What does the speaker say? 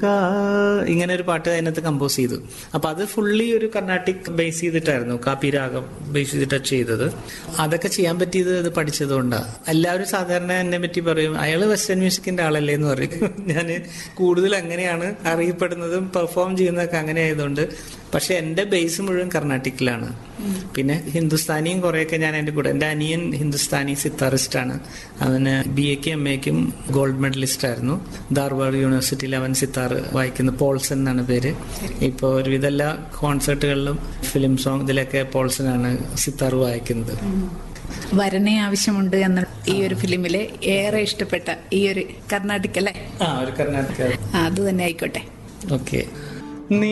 കാ ഇങ്ങനെ ഒരു പാട്ട് അതിനകത്ത് കമ്പോസ് ചെയ്തു അപ്പൊ അത് ഫുള്ളി ഒരു കർണാട്ടിക് ബേസ് ചെയ്തിട്ടായിരുന്നു കാപ്പി രാഗം ബേസ് ചെയ്തിട്ടാ ചെയ്തത് അതൊക്കെ ചെയ്യാൻ പറ്റിയത് അത് പഠിച്ചതുകൊണ്ടാണ് എല്ലാവരും സാധാരണ എന്നെ പറ്റി പറയും അയാള് വെസ്റ്റേൺ മ്യൂസിക്കിന്റെ ആളല്ലേ എന്ന് പറയും ഞാൻ കൂടുതൽ അങ്ങനെയാണ് അറിയപ്പെടുന്നതും പെർഫോം ചെയ്യുന്നതൊക്കെ അങ്ങനെ ആയതുകൊണ്ട് പക്ഷെ എന്റെ ബേസ് മുഴുവൻ കർണാട്ടിക്കിലാണ് പിന്നെ ഹിന്ദുസ്ഥാനിയും കുറെയൊക്കെ ഞാൻ എൻ്റെ കൂടെ എൻ്റെ അനിയൻ ഹിന്ദുസ്ഥാനി സിത്താറിസ്റ്റ് ആണ് അവന് ബി എക്കും എം എക്കും ഗോൾഡ് മെഡലിസ്റ്റ് ആയിരുന്നു ധാർവാഡ് യൂണിവേഴ്സിറ്റിയിൽ അവൻ സിത്താർ വായിക്കുന്ന പോൾസൺ എന്നാണ് പേര് ഇപ്പോൾ ഒരുവിധ എല്ലാ കോൺസേർട്ടുകളിലും ഫിലിം സോങ് ഇതിലൊക്കെ പോൾസൺ ആണ് സിത്താർ വായിക്കുന്നത് വരനെ ആവശ്യമുണ്ട് എന്ന ഈ ഒരു ഫിലിമിലെ ഏറെ ഇഷ്ടപ്പെട്ട ഈ ഒരു കർണാട്ടിക് അല്ലേ ആ ഒരു കർണാടക ആ, അത് തന്നെ ആയിക്കോട്ടെ ഓക്കെ